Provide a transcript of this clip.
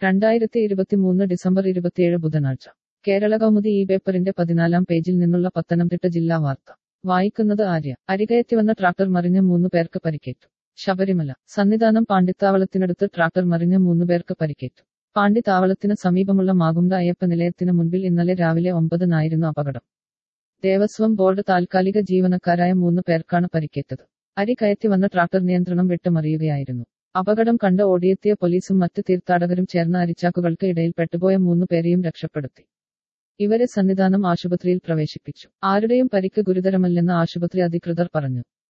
രണ്ടായിരത്തി ഇരുപത്തിമൂന്ന് ഡിസംബർ ഇരുപത്തിയേഴ് ബുധനാഴ്ച കേരള കൗമുദി ഈ പേപ്പറിന്റെ പതിനാലാം പേജിൽ നിന്നുള്ള പത്തനംതിട്ട ജില്ലാ വാർത്ത വായിക്കുന്നത് ആര്യ അരികയറ്റി വന്ന ട്രാക്ടർ മറിഞ്ഞ് മൂന്ന് പേർക്ക് പരിക്കേറ്റു ശബരിമല സന്നിധാനം പാണ്ടിത്താവളത്തിനടുത്ത് ട്രാക്ടർ മറിഞ്ഞ് മൂന്ന് പേർക്ക് പരിക്കേറ്റു പാണ്ടിത്താവളത്തിന് സമീപമുള്ള മാകുണ്ട അയ്യപ്പ നിലയത്തിന് മുൻപിൽ ഇന്നലെ രാവിലെ ഒമ്പതിനായിരുന്നു അപകടം ദേവസ്വം ബോർഡ് താൽക്കാലിക ജീവനക്കാരായ മൂന്ന് പേർക്കാണ് പരിക്കേറ്റത് അരി കയറ്റി വന്ന ട്രാക്ടർ നിയന്ത്രണം വിട്ട് മറിയുകയായിരുന്നു അപകടം കണ്ട് ഓടിയെത്തിയ പോലീസും മറ്റ് തീർത്ഥാടകരും ചേർന്ന അരിച്ചാക്കുകൾക്ക് ഇടയിൽ പെട്ടുപോയ മൂന്ന് പേരെയും രക്ഷപ്പെടുത്തി ഇവരെ സന്നിധാനം ആശുപത്രിയിൽ പ്രവേശിപ്പിച്ചു ആരുടെയും പരിക്ക് ഗുരുതരമല്ലെന്ന് ആശുപത്രി അധികൃതർ പറഞ്ഞു